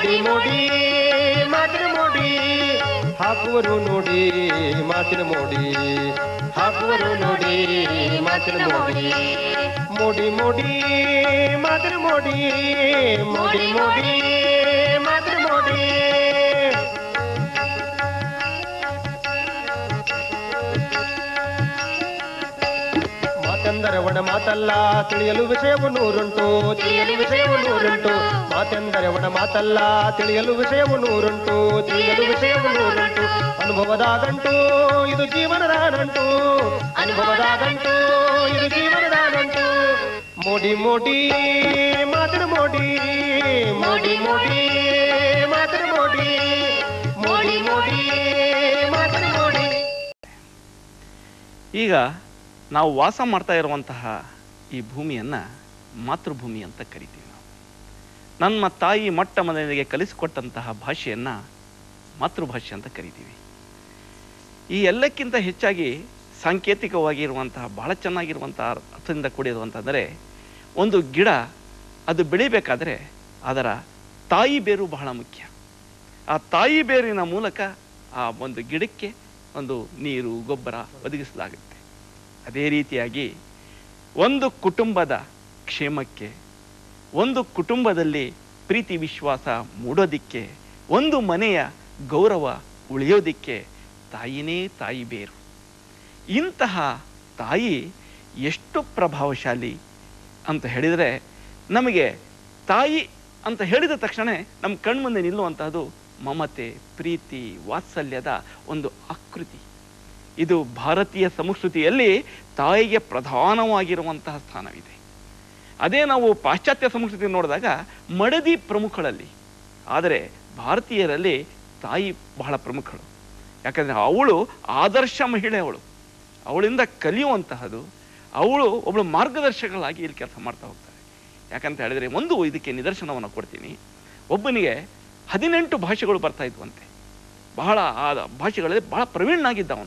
ಮೋಡಿ ಮೋಡಿ ಮಾತಿನ ಮೋಡಿ ಹಾಕುವರು ನೋಡಿ ಮಾತಿನ ಮೋಡಿ ಹಾಕುವರು ನೋಡಿ ಮಾತಿನ ಮೋಡಿ ಮೋಡಿ ಮೋಡಿ ಮಾತಿನ ಮೋಡಿ ಮೋಡಿ ಮೋಡಿ ಮಾತಿನ ಮೋಡಿ ಮಾತೆಂದರೆ ಒಣ ಮಾತಲ್ಲ ತಿಳಿಯಲು ವಿಷಯವು ನೂರುಂಟು ತಿಳಿಯಲು ವಿಷಯವು ನೂರುಂಟು ಮಾತೆಂದರೆ ಒಣ ಮಾತಲ್ಲ ತಿಳಿಯಲು ವಿಷಯವು ನೂರುಂಟು ತಿಳಿಯಲು ವಿಷಯವು ನೂರುಂಟು ಅನುಭವದ ಗಂಟು ಇದು ಜೀವನದ ನಂಟು ಅನುಭವದ ಗಂಟು ಇದು ಜೀವನದ ನಂಟು ಮೋಡಿ ಮೋಡಿ ಮಾತಿನ ಮೋಡಿ ಮೋಡಿ ಮೋಡಿ ಮಾತಿನ ಮೋಡಿ ಮೋಡಿ ಮೋಡಿ ಮಾತಿನ ಮೋಡಿ ಈಗ ನಾವು ವಾಸ ಮಾಡ್ತಾ ಇರುವಂತಹ ಈ ಭೂಮಿಯನ್ನು ಮಾತೃಭೂಮಿ ಅಂತ ಕರಿತೀವಿ ನಾವು ನಮ್ಮ ತಾಯಿ ಮೊಟ್ಟ ಮೊದಲಿಗೆ ಕಲಿಸಿಕೊಟ್ಟಂತಹ ಭಾಷೆಯನ್ನು ಮಾತೃಭಾಷೆ ಅಂತ ಕರಿತೀವಿ ಈ ಎಲ್ಲಕ್ಕಿಂತ ಹೆಚ್ಚಾಗಿ ಸಾಂಕೇತಿಕವಾಗಿ ಇರುವಂತಹ ಬಹಳ ಚೆನ್ನಾಗಿರುವಂತಹ ಅರ್ಥದಿಂದ ಕೂಡಿರುವಂತಂದರೆ ಒಂದು ಗಿಡ ಅದು ಬೆಳಿಬೇಕಾದ್ರೆ ಅದರ ತಾಯಿ ಬೇರು ಬಹಳ ಮುಖ್ಯ ಆ ತಾಯಿ ಬೇರಿನ ಮೂಲಕ ಆ ಒಂದು ಗಿಡಕ್ಕೆ ಒಂದು ನೀರು ಗೊಬ್ಬರ ಒದಗಿಸಲಾಗುತ್ತೆ ಅದೇ ರೀತಿಯಾಗಿ ಒಂದು ಕುಟುಂಬದ ಕ್ಷೇಮಕ್ಕೆ ಒಂದು ಕುಟುಂಬದಲ್ಲಿ ಪ್ರೀತಿ ವಿಶ್ವಾಸ ಮೂಡೋದಿಕ್ಕೆ ಒಂದು ಮನೆಯ ಗೌರವ ಉಳಿಯೋದಿಕ್ಕೆ ತಾಯಿನೇ ತಾಯಿ ಬೇರು ಇಂತಹ ತಾಯಿ ಎಷ್ಟು ಪ್ರಭಾವಶಾಲಿ ಅಂತ ಹೇಳಿದರೆ ನಮಗೆ ತಾಯಿ ಅಂತ ಹೇಳಿದ ತಕ್ಷಣ ನಮ್ಮ ಕಣ್ಮುಂದೆ ನಿಲ್ಲುವಂತಹದ್ದು ಮಮತೆ ಪ್ರೀತಿ ವಾತ್ಸಲ್ಯದ ಒಂದು ಆಕೃತಿ ಇದು ಭಾರತೀಯ ಸಂಸ್ಕೃತಿಯಲ್ಲಿ ತಾಯಿಗೆ ಪ್ರಧಾನವಾಗಿರುವಂತಹ ಸ್ಥಾನವಿದೆ ಅದೇ ನಾವು ಪಾಶ್ಚಾತ್ಯ ಸಂಸ್ಕೃತಿ ನೋಡಿದಾಗ ಮಡದಿ ಪ್ರಮುಖಳಲ್ಲಿ ಆದರೆ ಭಾರತೀಯರಲ್ಲಿ ತಾಯಿ ಬಹಳ ಪ್ರಮುಖಳು ಯಾಕಂದರೆ ಅವಳು ಆದರ್ಶ ಮಹಿಳೆ ಅವಳು ಅವಳಿಂದ ಕಲಿಯುವಂತಹದ್ದು ಅವಳು ಒಬ್ಬಳು ಮಾರ್ಗದರ್ಶಕಗಳಾಗಿ ಇಲ್ಲಿ ಕೆಲಸ ಮಾಡ್ತಾ ಹೋಗ್ತಾರೆ ಯಾಕಂತ ಹೇಳಿದ್ರೆ ಒಂದು ಇದಕ್ಕೆ ನಿದರ್ಶನವನ್ನು ಕೊಡ್ತೀನಿ ಒಬ್ಬನಿಗೆ ಹದಿನೆಂಟು ಭಾಷೆಗಳು ಬರ್ತಾ ಇದ್ವಂತೆ ಬಹಳ ಆ ಭಾಷೆಗಳಲ್ಲಿ ಬಹಳ ಪ್ರವೀಣನಾಗಿದ್ದ ಅವನು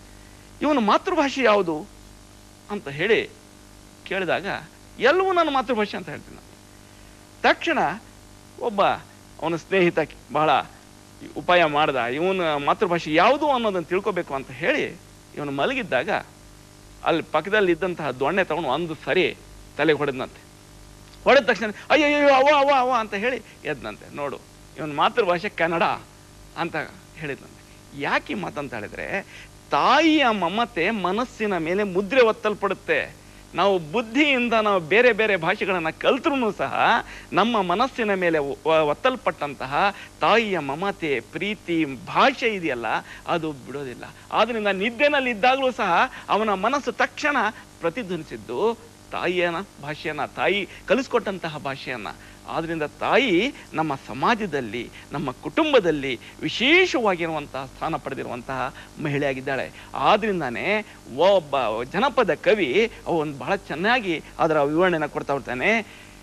ಇವನ ಮಾತೃಭಾಷೆ ಯಾವುದು ಅಂತ ಹೇಳಿ ಕೇಳಿದಾಗ ಎಲ್ಲವೂ ನನ್ನ ಮಾತೃಭಾಷೆ ಅಂತ ಹೇಳ್ತೀನಿ ನಾನು. ತಕ್ಷಣ ಒಬ್ಬ ಅವನ ಸ್ನೇಹಿತ ಬಹಳ ಉಪಾಯ ಮಾಡ್ದ ಇವನ ಮಾತೃಭಾಷೆ ಯಾವುದು ಅನ್ನೋದನ್ನು ತಿಳ್ಕೊಬೇಕು ಅಂತ ಹೇಳಿ ಇವನು ಮಲಗಿದ್ದಾಗ ಅಲ್ಲಿ ಪಕ್ಕದಲ್ಲಿ ಇದ್ದಂತಹ ದೊಣ್ಣೆ ತಗೊಂಡು ಒಂದು ಸರಿ ತಲೆಗೆ ಹೊಡೆದ್ನಂತೆ ಹೊಡೆದ ತಕ್ಷಣ ಅಯ್ಯಯ್ಯೋ ಅವ ಅವ ಅವ ಅಂತ ಹೇಳಿ ಎದ್ನಂತೆ ನೋಡು ಇವನ ಮಾತೃಭಾಷೆ ಕನ್ನಡ ಅಂತ ಹೇಳಿದ್ನಂತೆ ಯಾಕೆ ಈ ಮಾತಂತ ಹೇಳಿದ್ರೆ ತಾಯಿಯ ಮಮತೆ ಮನಸ್ಸಿನ ಮೇಲೆ ಮುದ್ರೆ ಒತ್ತಲ್ಪಡುತ್ತೆ ನಾವು ಬುದ್ಧಿಯಿಂದ ನಾವು ಬೇರೆ ಬೇರೆ ಭಾಷೆಗಳನ್ನು ಕಲ್ತ್ರೂ ಸಹ ನಮ್ಮ ಮನಸ್ಸಿನ ಮೇಲೆ ಒ- ಒತ್ತಲ್ಪಟ್ಟಂತಹ ತಾಯಿಯ ಮಮತೆ ಪ್ರೀತಿ ಭಾಷೆ ಇದೆಯಲ್ಲ ಅದು ಬಿಡೋದಿಲ್ಲ ಆದ್ರಿಂದ ನಿದ್ದೆನಲ್ಲಿ ಇದ್ದಾಗಲೂ ಸಹ ಅವನ ಮನಸ್ಸು ತಕ್ಷಣ ಪ್ರತಿಧ್ವನಿಸಿದ್ದು ತಾಯಿಯನ ಭಾಷೆಯನ್ನ ತಾಯಿ ಕಲಿಸ್ಕೊಟ್ಟಂತಹ ಭಾಷೆಯನ್ನ ಆದ್ರಿಂದ ತಾಯಿ ನಮ್ಮ ಸಮಾಜದಲ್ಲಿ ನಮ್ಮ ಕುಟುಂಬದಲ್ಲಿ ವಿಶೇಷವಾಗಿರುವಂತಹ ಸ್ಥಾನ ಪಡೆದಿರುವಂತಹ ಮಹಿಳೆಯಾಗಿದ್ದಾಳೆ ಆದ್ರಿಂದಾನೇ ಒಬ್ಬ ಜನಪದ ಕವಿ ಅವನು ಬಹಳ ಚೆನ್ನಾಗಿ ಅದರ ವಿವರಣೆನ ಕೊಡ್ತಾ ಹೋಗ್ತಾನೆ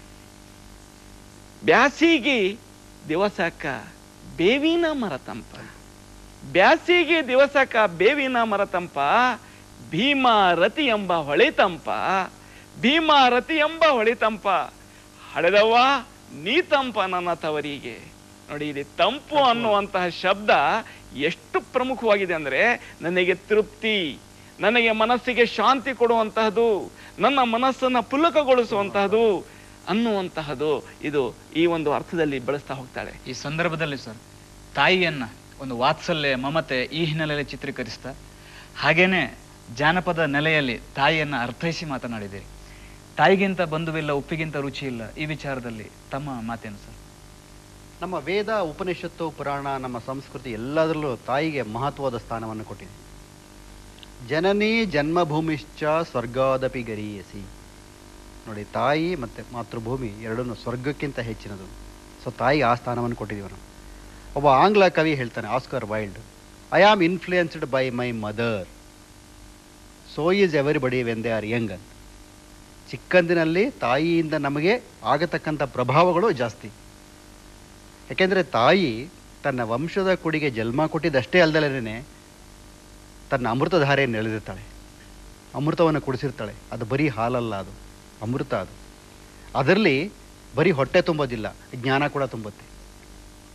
ಬ್ಯಾಸಿಗೆ ದಿವಸಕ್ಕ ಬೇವಿನ ಮರ ತಂಪ ಬ್ಯಾಸಿಗೆ ದಿವಸಕ್ಕ ಬೇವಿನ ಮರ ತಂಪ ಭೀಮಾರತಿ ಎಂಬ ಹೊಳೆತಂಪ ಭೀಮಾರತಿ ಎಂಬ ಹೊಳೆತಂಪ ಹಳೆದವ್ವ ನೀ ತಂಪ ನನ್ನ ತವರಿಗೆ ನೋಡಿ ಇಲ್ಲಿ ತಂಪು ಅನ್ನುವಂತಹ ಶಬ್ದ ಎಷ್ಟು ಪ್ರಮುಖವಾಗಿದೆ ಅಂದ್ರೆ ನನಗೆ ತೃಪ್ತಿ ನನಗೆ ಮನಸ್ಸಿಗೆ ಶಾಂತಿ ಕೊಡುವಂತಹದ್ದು ನನ್ನ ಮನಸ್ಸನ್ನ ಪುಲಕಗೊಳಿಸುವಂತಹದ್ದು ಅನ್ನುವಂತಹದ್ದು ಇದು ಈ ಒಂದು ಅರ್ಥದಲ್ಲಿ ಬಳಸ್ತಾ ಹೋಗ್ತಾಳೆ ಈ ಸಂದರ್ಭದಲ್ಲಿ ಸರ್ ತಾಯಿಯನ್ನ ಒಂದು ವಾತ್ಸಲ್ಯ ಮಮತೆ ಈ ಹಿನ್ನೆಲೆಯಲ್ಲಿ ಚಿತ್ರೀಕರಿಸ್ತಾ ಹಾಗೇನೆ ಜಾನಪದ ನೆಲೆಯಲ್ಲಿ ತಾಯಿಯನ್ನ ಅರ್ಥೈಸಿ ಮಾತನಾಡಿದೆ ತಾಯಿಗಿಂತ ಬಂಧುವಿಲ್ಲ ಉಪ್ಪಿಗಿಂತ ರುಚಿ ಇಲ್ಲ ಈ ವಿಚಾರದಲ್ಲಿ ತಮ್ಮ ಮಾತೇನು ಸರ್ ನಮ್ಮ ವೇದ ಉಪನಿಷತ್ತು ಪುರಾಣ ನಮ್ಮ ಸಂಸ್ಕೃತಿ ಎಲ್ಲದರಲ್ಲೂ ತಾಯಿಗೆ ಮಹತ್ವದ ಸ್ಥಾನವನ್ನು ಕೊಟ್ಟಿದೆ ಜನನಿ ಜನ್ಮಭೂಮಿಶ್ಚ ಸ್ವರ್ಗಾದಪಿ ಗರೀಯಸಿ ನೋಡಿ ತಾಯಿ ಮತ್ತು ಮಾತೃಭೂಮಿ ಎರಡನ್ನೂ ಸ್ವರ್ಗಕ್ಕಿಂತ ಹೆಚ್ಚಿನದು ಸೊ ತಾಯಿಗೆ ಆ ಸ್ಥಾನವನ್ನು ಕೊಟ್ಟಿದ್ದೀವಿ ನಾವು ಒಬ್ಬ ಆಂಗ್ಲ ಕವಿ ಹೇಳ್ತಾನೆ Oscar Wilde I am influenced by my mother so is everybody when they are young ಅಂತ ಚಿಕ್ಕಂದಿನಲ್ಲಿ ತಾಯಿಯಿಂದ ನಮಗೆ ಆಗತಕ್ಕಂಥ ಪ್ರಭಾವಗಳು ಜಾಸ್ತಿ ಯಾಕೆಂದರೆ ತಾಯಿ ತನ್ನ ವಂಶದ ಕುಡಿಗೆ ಜನ್ಮ ಕೊಟ್ಟಿದ್ದಷ್ಟೇ ಅಲ್ದಲೇನೆ ತನ್ನ ಅಮೃತಧಾರೆಯನ್ನು ಎಳೆದಿರ್ತಾಳೆ ಅಮೃತವನ್ನು ಕುಡಿಸಿರ್ತಾಳೆ ಅದು ಬರೀ ಹಾಲಲ್ಲ ಅದು ಅಮೃತ ಅದು ಅದರಲ್ಲಿ ಬರೀ ಹೊಟ್ಟೆ ತುಂಬೋದಿಲ್ಲ ಜ್ಞಾನ ಕೂಡ ತುಂಬುತ್ತೆ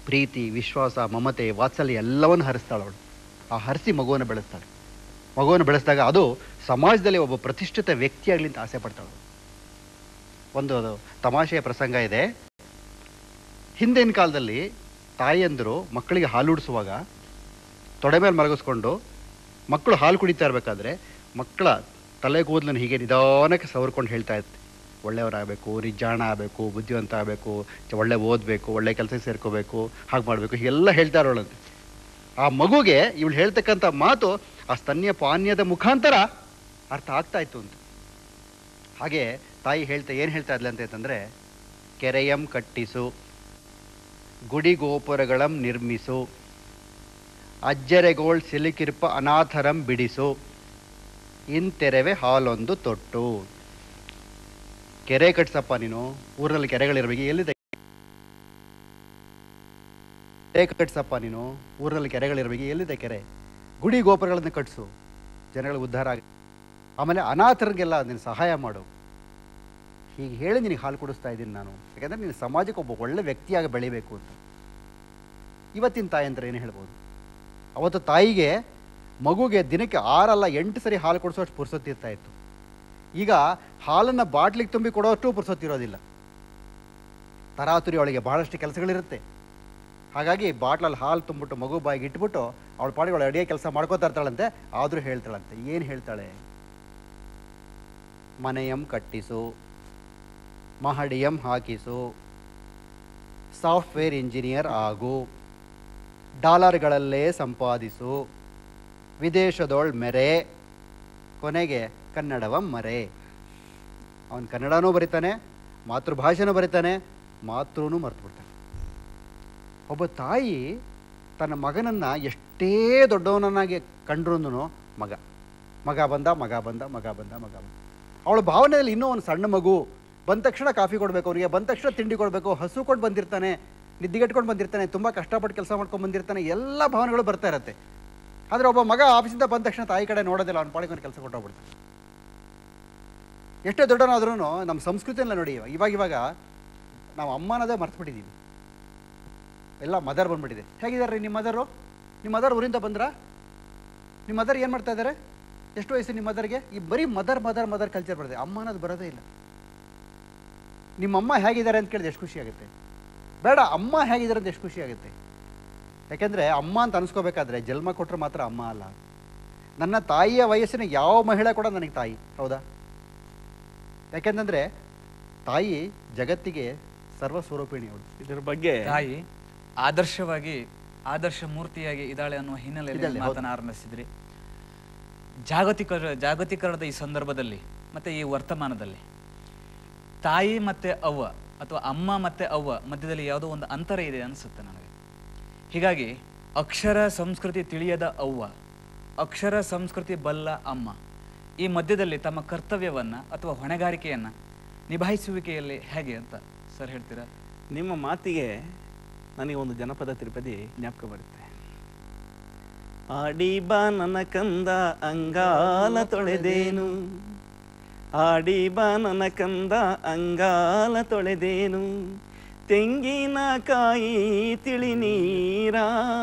ಪ್ರೀತಿ ವಿಶ್ವಾಸ ಮಮತೆ ವಾತ್ಸಲ್ಯ ಎಲ್ಲವನ್ನು ಹರಿಸ್ತಾಳೆ ಅವಳು ಆ ಹರಿಸಿ ಮಗುವನ್ನು ಬೆಳೆಸ್ತಾಳೆ ಮಗುವನ್ನು ಬೆಳೆಸಿದಾಗ ಅದು ಸಮಾಜದಲ್ಲಿ ಒಬ್ಬ ಪ್ರತಿಷ್ಠಿತ ವ್ಯಕ್ತಿಯಾಗಲಿ ಅಂತ ಆಸೆ ಪಡ್ತಾಳೆ ಒಂದು ಅದು ತಮಾಷೆಯ ಪ್ರಸಂಗ ಇದೆ ಹಿಂದಿನ ಕಾಲದಲ್ಲಿ ತಾಯಿಯಂದರು ಮಕ್ಕಳಿಗೆ ಹಾಲುಡಿಸುವಾಗ ತೊಡೆ ಮೇಲೆ ಮಲಗಿಸ್ಕೊಂಡು ಮಕ್ಕಳು ಹಾಲು ಕುಡಿತಾ ಇರಬೇಕಾದ್ರೆ ಮಕ್ಕಳ ತಲೆ ಕೂದಲನ್ನು ಹೀಗೆ ನಿಧಾನಕ್ಕೆ ಸವರ್ಕೊಂಡು ಹೇಳ್ತಾ ಇತ್ತು ಒಳ್ಳೆಯವರಾಗಬೇಕು ನಿಜಾಣ ಆಗಬೇಕು ಬುದ್ಧಿವಂತ ಆಗಬೇಕು ಒಳ್ಳೆ ಓದಬೇಕು ಒಳ್ಳೆ ಕೆಲಸಕ್ಕೆ ಸೇರ್ಕೋಬೇಕು ಹಾಗೆ ಮಾಡಬೇಕು ಹೀಗೆಲ್ಲ ಹೇಳ್ತಾ ಇರೋಳಂತೆ ಆ ಮಗುಗೆ ಇವಳು ಹೇಳ್ತಕ್ಕಂಥ ಮಾತು ಆ ಸ್ತನ್ಯ ಪಾನೀಯದ ಮುಖಾಂತರ ಅರ್ಥ ಆಗ್ತಾ ಇತ್ತು ಅಂತ ಹಾಗೆ ತಾಯಿ ಹೇಳ್ತಾ ಏನು ಹೇಳ್ತಾ ಇದ್ಲ ಅಂತ ಅಂತಂದರೆ ಕೆರೆಯಂ ಕಟ್ಟಿಸು ಗುಡಿ ಗೋಪುರಗಳಂ ನಿರ್ಮಿಸು ಅಜ್ಜರೆಗೋಳ್ ಸಿಲುಕಿರ್ಪ ಅನಾಥರಂ ಬಿಡಿಸು ಇಂತೆರೆವೆ ಹಾಲೊಂದು ತೊಟ್ಟು ಕೆರೆ ಕಟ್ಸಪ್ಪ ನೀನು ಊರಲ್ಲಿ ಕೆರೆಗಳಿರ್ಬೇಕು ಎಲ್ಲಿದೆ ಕೆರೆ ಕಟ್ಸಪ್ಪ ನೀನು ಊರಲ್ಲಿ ಕೆರೆಗಳಿರ್ಬೇಕು ಎಲ್ಲಿದೆ ಕೆರೆ ಗುಡಿ ಗೋಪುರಗಳನ್ನ ಕಟ್ಸು ಜನಗಳಿಗೆ ಉದ್ಧಾರ ಆಗ ಆಮೇಲೆ ಅನಾಥರಿಗೆಲ್ಲ ನೀನು ಸಹಾಯ ಮಾಡು ಹೀಗೆ ಹೇಳಿ ನಿನಗೆ ಹಾಲು ಕುಡಿಸ್ತಾ ಇದ್ದೀನಿ ನಾನು ಯಾಕಂದ್ರೆ ನೀನು ಸಮಾಜಕ್ಕೆ ಒಬ್ಬ ಒಳ್ಳೆ ವ್ಯಕ್ತಿಯಾಗಿ ಬೆಳಿಬೇಕು ಅಂತ ಇವತ್ತಿನ ತಾಯಿ ಅಂದ್ರೆ ಏನು ಹೇಳ್ಬೋದು ಅವತ್ತು ತಾಯಿಗೆ ಮಗುಗೆ ದಿನಕ್ಕೆ ಆರಲ್ಲ ಎಂಟು ಸರಿ ಹಾಲು ಕೊಡಿಸೋಷ್ಟು ಪುರ್ಸೊತ್ತಿರ್ತಾ ಇತ್ತು ಈಗ ಹಾಲನ್ನು ಬಾಟ್ಲಿಗೆ ತುಂಬಿ ಕೊಡೋಷ್ಟು ಪುರ್ಸೊತ್ತಿರೋದಿಲ್ಲ ತರಾತುರಿ ಅವಳಿಗೆ ಬಹಳಷ್ಟು ಕೆಲಸಗಳಿರುತ್ತೆ ಹಾಗಾಗಿ ಬಾಟ್ಲಲ್ಲಿ ಹಾಲು ತುಂಬಿಟ್ಟು ಮಗು ಬಾಯಿಗೆ ಇಟ್ಬಿಟ್ಟು ಅವಳ ಪಾಡಿಗೆ ಅವಳು ಅಡುಗೆ ಕೆಲಸ ಮಾಡ್ಕೋತಾ ಇರ್ತಾಳಂತೆ ಆದರೂ ಹೇಳ್ತಾಳಂತೆ ಏನು ಹೇಳ್ತಾಳೆ ಮನೆಯಂ ಕಟ್ಟಿಸು ಮಹಡಿಯಂ ಹಾಕಿಸು ಸಾಫ್ಟ್ವೇರ್ ಇಂಜಿನಿಯರ್ ಆಗು ಡಾಲರ್ಗಳಲ್ಲೇ ಸಂಪಾದಿಸು ವಿದೇಶದೊಳ್ ಮೆರೆ ಕೊನೆಗೆ ಕನ್ನಡವ ಮರೆ ಅವನು ಕನ್ನಡನೂ ಬರಿತಾನೆ ಮಾತೃಭಾಷೆನೂ ಬರಿತಾನೆ ಮಾತೃನೂ ಮರ್ತು ಬಿಡ್ತಾನೆ ಒಬ್ಬ ತಾಯಿ ತನ್ನ ಮಗನನ್ನ ಎಷ್ಟೇ ದೊಡ್ಡವನನ್ನಾಗಿ ಕಂಡ್ರೂ ಮಗ ಮಗ ಬಂದ ಮಗ ಬಂದ ಮಗ ಬಂದ ಮಗ ಬಂದ ಅವಳ ಭಾವನೆಯಲ್ಲಿ ಇನ್ನೂ ಒಂದು ಸಣ್ಣ ಮಗು ಬಂದ ತಕ್ಷಣ ಕಾಫಿ ಕೊಡಬೇಕು ಅವನಿಗೆ ಬಂದ ತಕ್ಷಣ ತಿಂಡಿ ಕೊಡಬೇಕು ಹಸು ಕೊಟ್ಟು ಬಂದಿರ್ತಾನೆ ನಿದ್ದಿಗೆಟ್ಕೊಂಡು ಬಂದಿರ್ತಾನೆ ತುಂಬ ಕಷ್ಟಪಟ್ಟು ಕೆಲಸ ಮಾಡ್ಕೊಂಡು ಬಂದಿರ್ತಾನೆ ಎಲ್ಲ ಭಾವನೆಗಳು ಬರ್ತಾ ಇರತ್ತೆ ಆದರೆ ಒಬ್ಬ ಮಗ ಆಫೀಸಿಂದ ಬಂದ ತಕ್ಷಣ ತಾಯಿ ಕಡೆ ನೋಡೋದಿಲ್ಲ ಅವ್ನ ಪಾಳಿಗೆ ಕೆಲಸ ಕೊಟ್ಟೋಗ್ಬಿಡ್ತಾನೆ ಎಷ್ಟೇ ದೊಡ್ಡವನಾದ್ರೂ ನಮ್ಮ ಸಂಸ್ಕೃತಿಯಲ್ಲ ನೋಡಿ ಇವಾಗ ಇವಾಗ ನಾವು ಅಮ್ಮನದೇ ಮರ್ತ್ಬಿಟ್ಟಿದ್ದೀವಿ ಎಲ್ಲ ಮದರ್ ಬಂದ್ಬಿಟ್ಟಿದೆ ಹೇಗಿದ್ದಾರೆ ರೀ ನಿಮ್ಮ ಮದರು ನಿಮ್ಮ ಮದರ್ ಊರಿಂದ ಬಂದ್ರಾ ನಿಮ್ಮ ಮದರ್ ಏನು ಮಾಡ್ತಾ ಇದ್ದಾರೆ ಎಷ್ಟು ವಯಸ್ಸು ನಿಮ್ಮ ಮದರ್ಗೆ ಈ ಬರೀ ಮದರ್ ಮದರ್ ಮದರ್ ಕಲ್ಚರ್ ಬರ್ತದೆ ಅಮ್ಮ ಅನ್ನೋದು ಬರೋದೇ ಇಲ್ಲ ನಿಮ್ಮ ಅಮ್ಮ ಹೇಗಿದ್ದಾರೆ ಅಂತ ಕೇಳಿದ್ರೆ ಎಷ್ಟು ಖುಷಿ ಆಗುತ್ತೆ ಬೇಡ ಅಮ್ಮ ಹೇಗಿದ್ದಾರೆ ಅಂತ ಎಷ್ಟು ಖುಷಿ ಆಗುತ್ತೆ ಯಾಕೆಂದರೆ ಅಮ್ಮ ಅಂತ ಅನ್ಸ್ಕೋಬೇಕಾದ್ರೆ ಜನ್ಮ ಕೊಟ್ಟರೆ ಮಾತ್ರ ಅಮ್ಮ ಅಲ್ಲ ನನ್ನ ತಾಯಿಯ ವಯಸ್ಸಿನ ಯಾವ ಮಹಿಳೆ ಕೂಡ ನನಗೆ ತಾಯಿ ಹೌದಾ ಯಾಕೆಂತಂದರೆ ತಾಯಿ ಜಗತ್ತಿಗೆ ಸರ್ವಸ್ವರೂಪಿಣಿ ಅವಳು ಇದ್ರ ಬಗ್ಗೆ ತಾಯಿ ಆದರ್ಶವಾಗಿ ಆದರ್ಶ ಮೂರ್ತಿಯಾಗಿ ಇದ್ದಾಳೆ ಅನ್ನುವ ಹಿನ್ನೆಲೆಯಲ್ಲಿ ಇದ್ದಾಳೆ, ಹೌದು. ಮಾತನ್ನ ಆರಂಭಿಸಿದ್ರಿ ಜಾಗತಿಕ ಜಾಗತೀಕರಣದ ಈ ಸಂದರ್ಭದಲ್ಲಿ ಮತ್ತೆ ಈ ವರ್ತಮಾನದಲ್ಲಿ ತಾಯಿ ಮತ್ತೆ ಅವ್ವ ಅಥವಾ ಅಮ್ಮ ಮತ್ತೆ ಅವ್ವ ಮಧ್ಯದಲ್ಲಿ ಯಾವುದೋ ಒಂದು ಅಂತರ ಇದೆ ಅನಿಸುತ್ತೆ ನನಗೆ ಹೀಗಾಗಿ ಅಕ್ಷರ ಸಂಸ್ಕೃತಿ ತಿಳಿಯದ ಅವ್ವ ಅಕ್ಷರ ಸಂಸ್ಕೃತಿ ಬಲ್ಲ ಅಮ್ಮ ಈ ಮಧ್ಯದಲ್ಲಿ ತಮ್ಮ ಕರ್ತವ್ಯವನ್ನ ಅಥವಾ ಹೊಣೆಗಾರಿಕೆಯನ್ನ ನಿಭಾಯಿಸುವಿಕೆಯಲ್ಲಿ ಹೇಗೆ ಅಂತ ಸರ್ ಹೇಳ್ತೀರಾ ನಿಮ್ಮ ಮಾತಿಗೆ ನನಗೆ ಒಂದು ಜನಪದ ತಿರುಪತಿ ಜ್ಞಾಪಕ ಬರುತ್ತೆ ಆಡಿ ಬಾ ನನ್ನ ಕಂದ ಅಂಗಾಲ ತೊಳೆದೇನು ಆಡಿ ಬಾ ನನ್ನ ಕಂದ ಅಂಗಾಲ ತೊಳೆದೇನು ತೆಂಗಿನಕಾಯಿ ತಿಳಿ ನೀರ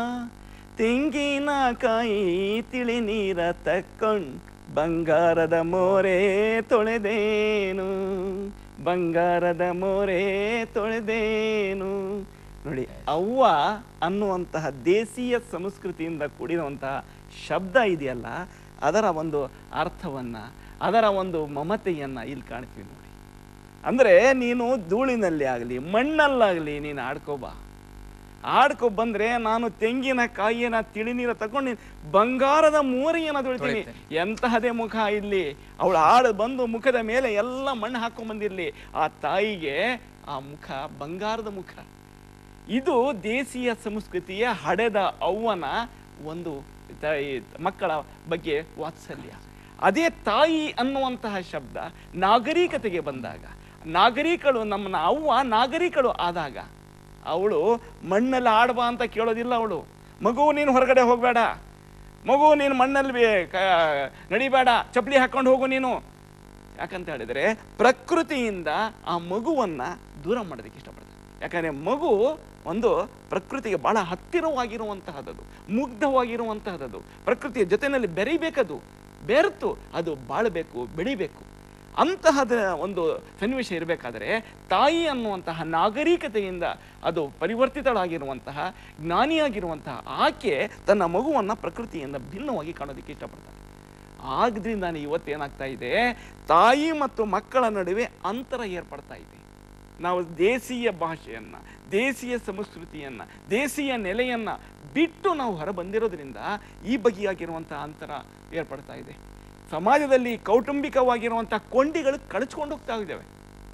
ತೆಂಗಿನಕಾಯಿ ತಿಳಿ ನೀರ ತಕ್ಕೊಂಡ್ ಬಂಗಾರದ ಮೋರೆ ತೊಳೆದೇನು ಬಂಗಾರದ ಮೋರೆ ತೊಳೆದೇನು ನೋಡಿ ಅವ್ವ ಅನ್ನುವಂತಹ ದೇಶೀಯ ಸಂಸ್ಕೃತಿಯಿಂದ ಕೂಡಿರುವಂತಹ ಶಬ್ದ ಇದೆಯಲ್ಲ ಅದರ ಒಂದು ಅರ್ಥವನ್ನ ಅದರ ಒಂದು ಮಮತೆಯನ್ನ ಇಲ್ಲಿ ಕಾಣ್ತೀವಿ ನೋಡಿ ಅಂದ್ರೆ ನೀನು ಧೂಳಿನಲ್ಲಿ ಆಗಲಿ ಮಣ್ಣಲ್ಲಾಗಲಿ ನೀನು ಆಡ್ಕೋಬಾ ಆಡ್ಕೊ ಬಂದ್ರೆ ನಾನು ತೆಂಗಿನ ಕಾಯಿಯನ್ನ ತಿಳಿ ನೀರ ತಗೊಂಡು ಬಂಗಾರದ ಮೋರಿಯನ್ನ ತೊಳಿತೀನಿ ಎಂತಹದೇ ಮುಖ ಇಲ್ಲಿ ಅವಳು ಆಡ ಬಂದು ಮುಖದ ಮೇಲೆ ಎಲ್ಲ ಮಣ್ಣು ಹಾಕೊಂಡ್ ಬಂದಿರ್ಲಿ ಆ ತಾಯಿಗೆ ಆ ಮುಖ ಬಂಗಾರದ ಮುಖ ಇದು ದೇಶೀಯ ಸಂಸ್ಕೃತಿಯ ಹಡೆದ ಅವ್ವನ ಒಂದು ತಾಯಿ ಮಕ್ಕಳ ಬಗ್ಗೆ ವಾತ್ಸಲ್ಯ ಅದೇ ತಾಯಿ ಅನ್ನುವಂತಹ ಶಬ್ದ ನಾಗರಿಕತೆಗೆ ಬಂದಾಗ ನಾಗರಿಕಳು ನಮ್ಮನ್ನ ಅವ್ವ ನಾಗರಿಕಳು ಆದಾಗ ಅವಳು ಮಣ್ಣಲ್ಲಿ ಆಡ್ಬಾ ಅಂತ ಕೇಳೋದಿಲ್ಲ ಅವಳು ಮಗು ನೀನು ಹೊರಗಡೆ ಹೋಗಬೇಡ ಮಗು ನೀನು ಮಣ್ಣಲ್ಲಿ ಬೇ- ಕ- ನಡಿಬೇಡ ಚಪ್ಪಲಿ ಹಾಕೊಂಡು ಹೋಗು ನೀನು ಯಾಕಂತ ಹೇಳಿದ್ರೆ ಪ್ರಕೃತಿಯಿಂದ ಆ ಮಗುವನ್ನ ದೂರ ಮಾಡೋದಕ್ಕೆ ಇಷ್ಟಪಡ್ತಾರೆ ಯಾಕಂದ್ರೆ ಮಗು ಒಂದು ಪ್ರಕೃತಿಗೆ ಬಹಳ ಹತ್ತಿರವಾಗಿರುವಂತಹದ್ದು ಮುಗ್ಧವಾಗಿರುವಂತಹದ್ದು ಪ್ರಕೃತಿಯ ಜೊತೆಯಲ್ಲಿ ಬೆರೀಬೇಕದು ಬೆರೆತು ಅದು ಬಾಳಬೇಕು ಬೆಳಿಬೇಕು ಅಂತಹದ ಒಂದು ಸನ್ನಿವೇಶ ಇರಬೇಕಾದ್ರೆ ತಾಯಿ ಅನ್ನುವಂತಹ ನಾಗರಿಕತೆಯಿಂದ ಅದು ಪರಿವರ್ತಿತಳಾಗಿರುವಂತಹ ಜ್ಞಾನಿಯಾಗಿರುವಂತಹ ಆಕೆ ತನ್ನ ಮಗುವನ್ನ ಪ್ರಕೃತಿಯಿಂದ ಭಿನ್ನವಾಗಿ ಕಾಣೋದಕ್ಕೆ ಇಷ್ಟಪಡ್ತಾಳೆ ಆದ್ರಿಂದಾನೆ ಇವತ್ತೇನಾಗ್ತಾ ಇದೆ ತಾಯಿ ಮತ್ತು ಮಕ್ಕಳ ನಡುವೆ ಅಂತರ ಏರ್ಪಡ್ತಾ ಇದೆ ನಾವು ದೇಶೀಯ ಭಾಷೆಯನ್ನ ದೇಶೀಯ ಸಂಸ್ಕೃತಿಯನ್ನ ದೇಶೀಯ ನೆಲೆಯನ್ನ ಬಿಟ್ಟು ನಾವು ಹೊರ ಬಂದಿರೋದ್ರಿಂದ ಈ ಬಗೆಯಾಗಿರುವಂತಹ ಅಂತರ ಏರ್ಪಡ್ತಾ ಇದೆ ಸಮಾಜದಲ್ಲಿ ಕೌಟುಂಬಿಕವಾಗಿರುವಂತಹ ಕೊಂಡಿಗಳು ಕಳಚ್ಕೊಂಡು ಹೋಗ್ತಾ ಇದ್ದಾವೆ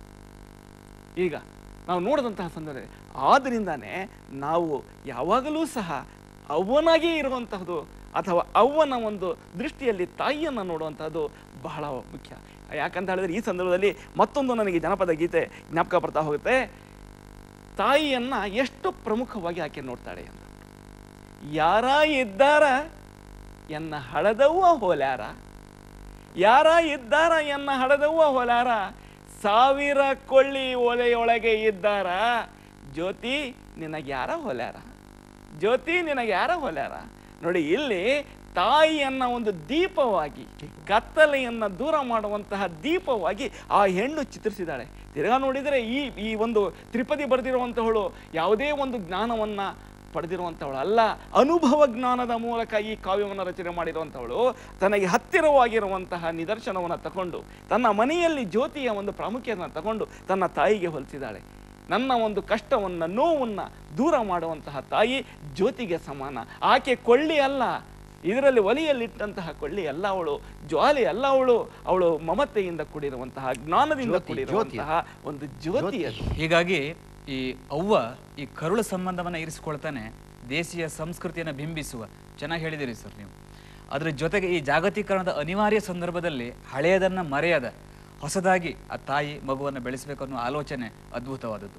ಈಗ ನಾವು ನೋಡಿದಂತಹ ಸಂದರ್ಭದಲ್ಲಿ ಆದ್ರಿಂದಾನೇ ನಾವು ಯಾವಾಗಲೂ ಸಹ ಅವ್ವನಾಗೇ ಇರುವಂತಹದ್ದು ಅಥವಾ ಅವ್ವನ ಒಂದು ದೃಷ್ಟಿಯಲ್ಲಿ ತಾಯಿಯನ್ನು ನೋಡುವಂತಹದ್ದು ಬಹಳ ಮುಖ್ಯ ಯಾಕಂತ ಹೇಳಿದ್ರೆ ಈ ಸಂದರ್ಭದಲ್ಲಿ ಮತ್ತೊಂದು ನನಗೆ ಜನಪದ ಗೀತೆ ಜ್ಞಾಪಕ ಬರ್ತಾ ಹೋಗುತ್ತೆ ತಾಯಿಯನ್ನ ಎಷ್ಟು ಪ್ರಮುಖವಾಗಿ ಆಕೆ ನೋಡ್ತಾಳೆ ಅಂತ ಯಾರ ಇದ್ದಾರ ಎನ್ನ ಹಳದವ್ವ ಹೋಲ್ಯಾರ ಯಾರ ಇದ್ದಾರ ಎನ್ನ ಹಳದವ್ವ ಹೋಲಾರ ಸಾವಿರ ಕೊಳ್ಳಿ ಒಲೆಯೊಳಗೆ ಇದ್ದಾರ ಜ್ಯೋತಿ ನಿನಗೆ ಯಾರ ಹೊಲ್ಯಾರ ಜ್ಯೋತಿ ನಿನಗೆ ಯಾರ ಹೊಲ್ಯಾರ ನೋಡಿ ಇಲ್ಲಿ ತಾಯಿಯನ್ನ ಒಂದು ದೀಪವಾಗಿ ಕತ್ತಲೆಯನ್ನ ದೂರ ಮಾಡುವಂತಹ ದೀಪವಾಗಿ ಆ ಹೆಣ್ಣು ಚಿತ್ರಿಸಿದಾಳೆ ತಿರ್ಗಾ ನೋಡಿದರೆ ಈ ಈ ಒಂದು ತ್ರಿಪದಿ ಬರೆದಿರುವಂತಹಳು ಯಾವುದೇ ಒಂದು ಜ್ಞಾನವನ್ನ ಪಡೆದಿರುವಂಥವಳು ಅಲ್ಲ ಅನುಭವ ಜ್ಞಾನದ ಮೂಲಕ ಈ ಕಾವ್ಯವನ್ನು ರಚನೆ ಮಾಡಿರುವಂಥವಳು ತನಗೆ ಹತ್ತಿರವಾಗಿರುವಂತಹ ನಿದರ್ಶನವನ್ನು ತಗೊಂಡು ತನ್ನ ಮನೆಯಲ್ಲಿ ಜ್ಯೋತಿಯ ಒಂದು ಪ್ರಾಮುಖ್ಯತೆಯನ್ನು ತಗೊಂಡು ತನ್ನ ತಾಯಿಗೆ ಹೋಲಿಸಿದಾಳೆ ನನ್ನ ಒಂದು ಕಷ್ಟವನ್ನ ನೋವನ್ನ ದೂರ ಮಾಡುವಂತಹ ತಾಯಿ ಜ್ಯೋತಿಗೆ ಸಮಾನ ಆಕೆ ಕೊಳ್ಳಿ ಅಲ್ಲ ಇದರಲ್ಲಿ ಒಲಿಯಲ್ಲಿಟ್ಟಂತಹ ಕೊಳ್ಳಿ ಅಲ್ಲ ಅವಳು ಜ್ವಾಲಿ ಅಲ್ಲ ಅವಳು ಅವಳು ಮಮತೆಯಿಂದ ಕೂಡಿರುವಂತಹ ಜ್ಞಾನದಿಂದ ಜ್ಯೋತಿ, ಕೂಡಿರುವಂತಹ ಒಂದು ಜ್ಯೋತಿ ಅದು ಹೀಗಾಗಿ ಈ ಅವ್ವ ಈ ಕರುಳ ಸಂಬಂಧವನ್ನ ಇರಿಸಿಕೊಳ್ತಾನೆ ದೇಶೀಯ ಸಂಸ್ಕೃತಿಯನ್ನು ಬಿಂಬಿಸುವ ಚೆನ್ನಾಗಿ ಹೇಳಿದಿರಿ ಸರ್ ನೀವು ಅದ್ರ ಜೊತೆಗೆ ಈ ಜಾಗತೀಕರಣದ ಅನಿವಾರ್ಯ ಸಂದರ್ಭದಲ್ಲಿ ಹಳೆಯದನ್ನ ಮರೆಯದ ಹೊಸದಾಗಿ ಆ ತಾಯಿ ಮಗುವನ್ನು ಬೆಳೆಸಬೇಕು ಅನ್ನೋ ಆಲೋಚನೆ ಅದ್ಭುತವಾದದ್ದು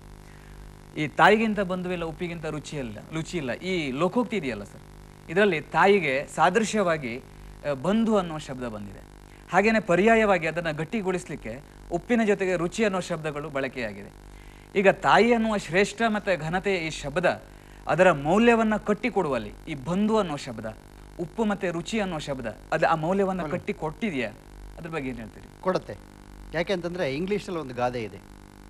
ಈ ತಾಯಿಗಿಂತ ಬಂಧುವಿಲ್ಲ ಉಪ್ಪಿಗಿಂತ ರುಚಿಯಲ್ಲ ರುಚಿ ಇಲ್ಲ ಈ ಲೋಕೋಕ್ತಿ ಇದೆಯಲ್ಲ ಸರ್ ಇದರಲ್ಲಿ ತಾಯಿಗೆ ಸಾದೃಶ್ಯವಾಗಿ ಆ, ಬಂಧು ಅನ್ನುವ ಶಬ್ದ ಬಂದಿದೆ ಹಾಗೇನೆ ಪರ್ಯಾಯವಾಗಿ ಅದನ್ನು ಗಟ್ಟಿಗೊಳಿಸಲಿಕ್ಕೆ ಉಪ್ಪಿನ ಜೊತೆಗೆ ರುಚಿ ಅನ್ನೋ ಶಬ್ದಗಳು ಬಳಕೆಯಾಗಿದೆ ಈಗ ತಾಯಿ ಅನ್ನುವ ಶ್ರೇಷ್ಠ ಮತ್ತು ಘನತೆಯ ಈ ಶಬ್ದ ಅದರ ಮೌಲ್ಯವನ್ನ ಕಟ್ಟಿಕೊಡುವಲ್ಲಿ ಈ ಬಂಧು ಅನ್ನೋ ಶಬ್ದ ಉಪ್ಪು ಮತ್ತೆ ರುಚಿ ಅನ್ನೋ ಶಬ್ದ ಅದು ಆ ಮೌಲ್ಯವನ್ನ ಕಟ್ಟಿ ಕೊಟ್ಟಿದೆಯಾ ಅದ್ರ ಬಗ್ಗೆ ಏನು ಹೇಳ್ತೀರಿ ಕೊಡುತ್ತೆ ಯಾಕೆ ಅಂತಂದರೆ ಇಂಗ್ಲೀಷಲ್ಲಿ ಒಂದು ಗಾದೆ ಇದೆ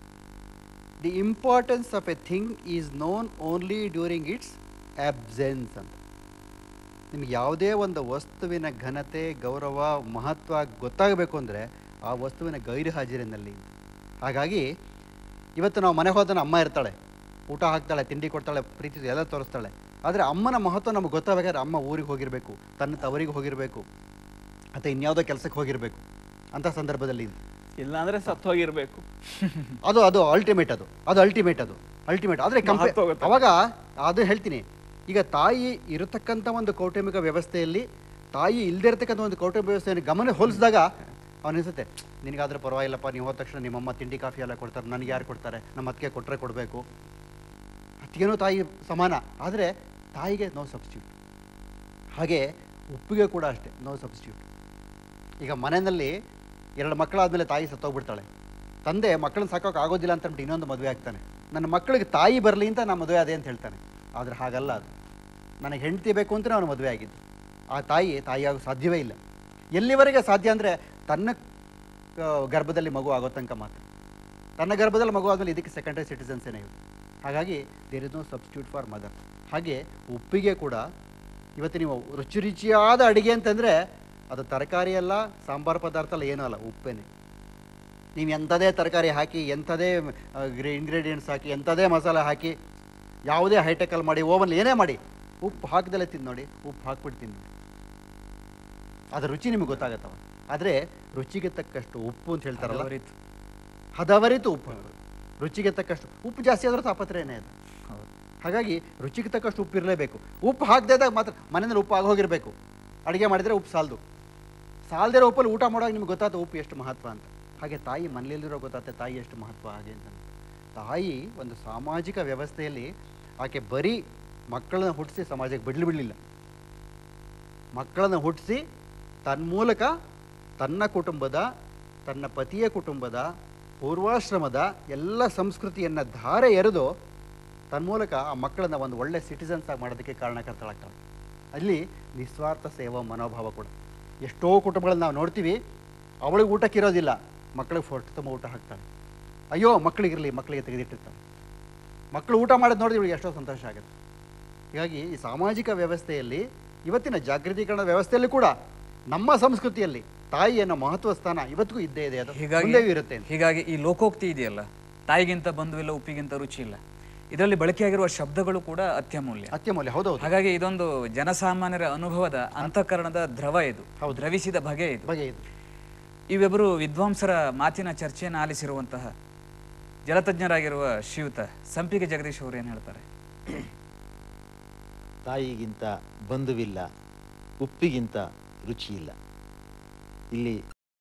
the importance of a thing is known only during its absence ಅಂತ ನಿಮ್ಗೆ ಯಾವುದೇ ಒಂದು ವಸ್ತುವಿನ ಘನತೆ ಗೌರವ ಮಹತ್ವ ಗೊತ್ತಾಗಬೇಕು ಅಂದರೆ ಆ ವಸ್ತುವಿನ ಗೈರು ಹಾಜರಿನಲ್ಲಿ ಅಂತ. ಹಾಗಾಗಿ ಇವತ್ತು ನಾವು ಮನೆ ಹೋದ ಅಮ್ಮ ಇರ್ತಾಳೆ ಊಟ ಹಾಕ್ತಾಳೆ ತಿಂಡಿ ಕೊಡ್ತಾಳೆ ಪ್ರೀತಿ ಎಲ್ಲ ತೋರಿಸ್ತಾಳೆ ಆದರೆ ಅಮ್ಮನ ಮಹತ್ವ ನಮಗೆ ಗೊತ್ತಾಗಬೇಕಾದ್ರೆ ಅಮ್ಮ ಊರಿಗೆ ಹೋಗಿರಬೇಕು ತನ್ನ ತವರಿಗೆ ಹೋಗಿರಬೇಕು ಅಥವಾ ಇನ್ಯಾವುದೋ ಕೆಲಸಕ್ಕೆ ಹೋಗಿರಬೇಕು ಅಂಥ ಸಂದರ್ಭದಲ್ಲಿ ಇದು. ಇಲ್ಲ ಅಂದ್ರೆ ಸತ್ತು ಹೋಗಿರ್ಬೇಕು ಅದು ಅದು ಅಲ್ಟಿಮೇಟ್ ಅದು ಅದು ಅಲ್ಟಿಮೇಟ್ ಅದು ಅಲ್ಟಿಮೇಟ್ ಆದರೆ ಕಂಪೇ ಮಹತ್ವ ಗೊತ್ತಾಗುತ್ತೆ. ಅವಾಗ ಅದು ಹೇಳ್ತೀನಿ ಈಗ ತಾಯಿ ಇರತಕ್ಕಂಥ ಒಂದು ಕೌಟುಂಬಿಕ ವ್ಯವಸ್ಥೆಯಲ್ಲಿ ತಾಯಿ ಇಲ್ಲದೆ ಇರತಕ್ಕಂಥ ಒಂದು ಕೌಟುಂಬಿಕ ವ್ಯವಸ್ಥೆಯನ್ನು ಗಮನ ಹೋಲಿಸಿದಾಗ ಅವನಿಸುತ್ತೆ ನಿನಗಾದ್ರೆ ಪರವಾಗಿಲ್ಲಪ್ಪ ನೀವು ಹೋದ ತಕ್ಷಣ ನಿಮ್ಮಮ್ಮ ತಿಂಡಿ ಕಾಫಿ ಎಲ್ಲ ಕೊಡ್ತಾರೆ ನನಗೆ ಯಾರು ಕೊಡ್ತಾರೆ ನಮ್ಮ ಅತ್ತಿಗೆ ಕೊಟ್ಟರೆ ಕೊಡಬೇಕು ಅತ್ತಿಗೆನೂ ತಾಯಿ ಸಮಾನ ಆದರೆ ತಾಯಿಗೆ ನೋ ಸಬ್ಸ್ಟ್ಯೂಟ್ ಹಾಗೆ ಉಪ್ಪಿಗೆ ಕೂಡ ಅಷ್ಟೇ ನೋ ಸಬ್ಸ್ಟ್ಯೂಟ್ ಈಗ ಮನೆಯಲ್ಲಿ ಎರಡು ಮಕ್ಕಳಾದ್ಮೇಲೆ ತಾಯಿ ಸತ್ತೋಗ್ಬಿಡ್ತಾಳೆ ತಂದೆ ಮಕ್ಕಳನ್ನ ಸಾಕೋಕೆ ಆಗೋದಿಲ್ಲ ಅಂತ ಅಂದ್ಬಿಟ್ಟು ಇನ್ನೊಂದು ಮದುವೆ ಆಗ್ತಾನೆ ನನ್ನ ಮಕ್ಕಳಿಗೆ ತಾಯಿ ಬರಲಿ ಅಂತ ನಾನು ಮದುವೆ ಅದೇ ಅಂತ ಹೇಳ್ತಾನೆ ಆದರೆ ಹಾಗಲ್ಲ ಅದು ನನಗೆ ಹೆಂಡತಿ ಬೇಕು ಅಂತ ಅವನು ಮದುವೆ ಆಗಿದ್ದು ಆ ತಾಯಿ ತಾಯಿಯಾಗೋ ಸಾಧ್ಯವೇ ಇಲ್ಲ ಎಲ್ಲಿವರೆಗೆ ಸಾಧ್ಯ ಅಂದರೆ ತನ್ನ ಆ, ಗರ್ಭದಲ್ಲಿ ಮಗು ಆಗೋ ತನಕ ಮಾತ್ರ ತನ್ನ ಗರ್ಭದಲ್ಲಿ ಮಗು ಆದಮೇಲೆ ಇದಕ್ಕೆ ಸೆಕೆಂಡರಿ ಸಿಟಿಸನ್ಸೇನೆ ಇವು ಹಾಗಾಗಿ there is no substitute for mother ಹಾಗೆ ಉಪ್ಪಿಗೆ ಕೂಡ ಇವತ್ತು ನೀವು ರುಚಿ ರುಚಿಯಾದ ಅಡಿಗೆ ಅಂತಂದರೆ ಅದು ತರಕಾರಿ ಅಲ್ಲ ಸಾಂಬಾರು ಪದಾರ್ಥ ಅಲ್ಲ ಏನೂ ಅಲ್ಲ ಉಪ್ಪೇನೆ ನೀವು ಎಂಥದೇ ತರಕಾರಿ ಹಾಕಿ ಎಂಥದೇ ಇಂಗ್ರೀಡಿಯೆಂಟ್ಸ್ ಹಾಕಿ ಎಂಥದೇ ಮಸಾಲೆ ಹಾಕಿ ಯಾವುದೇ ಹೈಟೆಕಲ್ ಮಾಡಿ ಓವನ್ ಏನೇ ಮಾಡಿ ಉಪ್ಪು ಹಾಕ್ದಲ್ಲೇ ತಿಂದು ನೋಡಿ ಉಪ್ಪು ಹಾಕ್ಬಿಟ್ಟು ತಿಂದು ನೋಡಿ ಅದರ ರುಚಿ ನಿಮಗೆ ಗೊತ್ತಾಗತ್ತವ ಆದರೆ ರುಚಿಗೆ ತಕ್ಕಷ್ಟು ಉಪ್ಪು ಅಂತ ಹೇಳ್ತಾರಲ್ಲ ಹದವರಿತು. ಹದವರಿತು ಉಪ್ಪು ಹಾಕೋದು. ರುಚಿಗೆ ತಕ್ಕಷ್ಟು ಉಪ್ಪು ಜಾಸ್ತಿ ಆದರೂ ತಾಪತ್ರೆಯೇ ಅದು ಹೌದು. ಹಾಗಾಗಿ ರುಚಿಗೆ ತಕ್ಕಷ್ಟು ಉಪ್ಪು ಇರಲೇಬೇಕು ಉಪ್ಪು ಹಾಕದೇದಾಗ ಮಾತ್ರ ಮನೆಯಲ್ಲಿ ಉಪ್ಪು ಆಗೋಗಿರಬೇಕು ಅಡುಗೆ ಮಾಡಿದರೆ ಉಪ್ಪು ಸಾಲದು ಸಾಲದಿರೋ ಉಪ್ಪಲ್ಲಿ ಊಟ ಮಾಡುವಾಗ ನಿಮ್ಗೆ ಗೊತ್ತಾಯ್ತು ಉಪ್ಪು ಎಷ್ಟು ಮಹತ್ವ ಅಂತ ಹಾಗೆ ತಾಯಿ ಮನೆಯಲ್ಲಿರೋ ಗೊತ್ತಾಗುತ್ತೆ ತಾಯಿ ಎಷ್ಟು ಮಹತ್ವ ಹಾಗೆ ಅಂತ ತಾಯಿ ಒಂದು ಸಾಮಾಜಿಕ ವ್ಯವಸ್ಥೆಯಲ್ಲಿ ಆಕೆ ಬರೀ ಮಕ್ಕಳನ್ನ ಹುಟ್ಟಿಸಿ ಸಮಾಜಕ್ಕೆ ಬಿಡ್ಲಿ ಬಿಡಲಿಲ್ಲ ಮಕ್ಕಳನ್ನು ಹುಟ್ಟಿಸಿ ತನ್ಮೂಲಕ ತನ್ನ ಕುಟುಂಬದ ತನ್ನ ಪತಿಯ ಕುಟುಂಬದ ಪೂರ್ವಾಶ್ರಮದ ಎಲ್ಲ ಸಂಸ್ಕೃತಿಯನ್ನು ಧಾರೆ ಎರೆದು ತನ್ಮೂಲಕ ಆ ಮಕ್ಕಳನ್ನ ಒಂದು ಒಳ್ಳೆ ಸಿಟಿಸನ್ಸ್ ಆಗಿ ಮಾಡೋದಕ್ಕೆ ಕಾರಣಕರ್ತಳಾಗ್ತಾಳೆ ಅಲ್ಲಿ ನಿಸ್ವಾರ್ಥ ಸೇವಾ ಮನೋಭಾವ ಕೂಡ ಎಷ್ಟೋ ಕುಟುಂಬಗಳನ್ನ ನಾವು ನೋಡ್ತೀವಿ ಅವಳಿಗೆ ಊಟಕ್ಕೆ ಇರೋದಿಲ್ಲ ಮಕ್ಕಳಿಗೆ ಫಸ್ಟ್ ತುಂಬ ಊಟ ಹಾಕ್ತಾಳೆ ಅಯ್ಯೋ ಮಕ್ಕಳಿಗಿರಲಿ ಮಕ್ಕಳಿಗೆ ತೆಗೆದಿಟ್ಟಿರ್ತಾಳೆ ಮಕ್ಕಳು ಊಟ ಮಾಡೋದು ನೋಡಿದ್ರೆ ಇವಳಿಗೆ ಎಷ್ಟೋ ಸಂತೋಷ ಆಗುತ್ತೆ ಹೀಗಾಗಿ ಈ ಸಾಮಾಜಿಕ ವ್ಯವಸ್ಥೆಯಲ್ಲಿ ಇವತ್ತಿನ ಜಾಗೃತೀಕರಣ ವ್ಯವಸ್ಥೆಯಲ್ಲಿ ಕೂಡ ನಮ್ಮ ಸಂಸ್ಕೃತಿಯಲ್ಲಿ ತಾಯಿ ಅನ್ನೋ ಮಹತ್ವ ಸ್ಥಾನ ಇವತ್ತಿಗೂ ಇದ್ದೇ ಇದೆ ಅದು ಹೀಗಾಗಿ ಮುಂದೆಯೂ ಇರುತ್ತೆ ಅಂತ. ಹೀಗಾಗಿ ಈ ಲೋಕೋಕ್ತಿ ಇದೆಯಲ್ಲ ತಾಯಿಗಿಂತ ಬಂಧುವಿಲ್ಲ ಉಪ್ಪಿಗಿಂತ ರುಚಿ ಇಲ್ಲ ಇದರಲ್ಲಿ ಬಳಕೆಯಾಗಿರುವ ಶಬ್ದಗಳು ಕೂಡ ಅತ್ಯಮೂಲ್ಯ ಅತ್ಯಮೂಲ್ಯ ಹೌದೌದು ಹಾಗಾಗಿ ಇದೊಂದು ಜನಸಾಮಾನ್ಯರ ಅನುಭವದ ಅಂತಃಕರಣದ ದ್ರವ ಇದು ದ್ರವಿಸಿದ ಬಗೆ ಇದು ಬಗೆ ಇದು ಇವೆಬ್ಬರು ವಿದ್ವಾಂಸರ ಮಾತಿನ ಚರ್ಚೆಯನ್ನು ಆಲಿಸಿರುವಂತಹ ಜಲತಜ್ಞರಾಗಿರುವ ಶ್ರೀಯುತ ಸಂಪಿಗೆ ಜಗದೀಶ್ ಅವರು ಏನು ಹೇಳ್ತಾರೆ ತಾಯಿಗಿಂತ ಬಂಧುವಿಲ್ಲ ಉಪ್ಪಿಗಿಂತ ರುಚಿ ಇಲ್ಲ ಇಲ್ಲಿ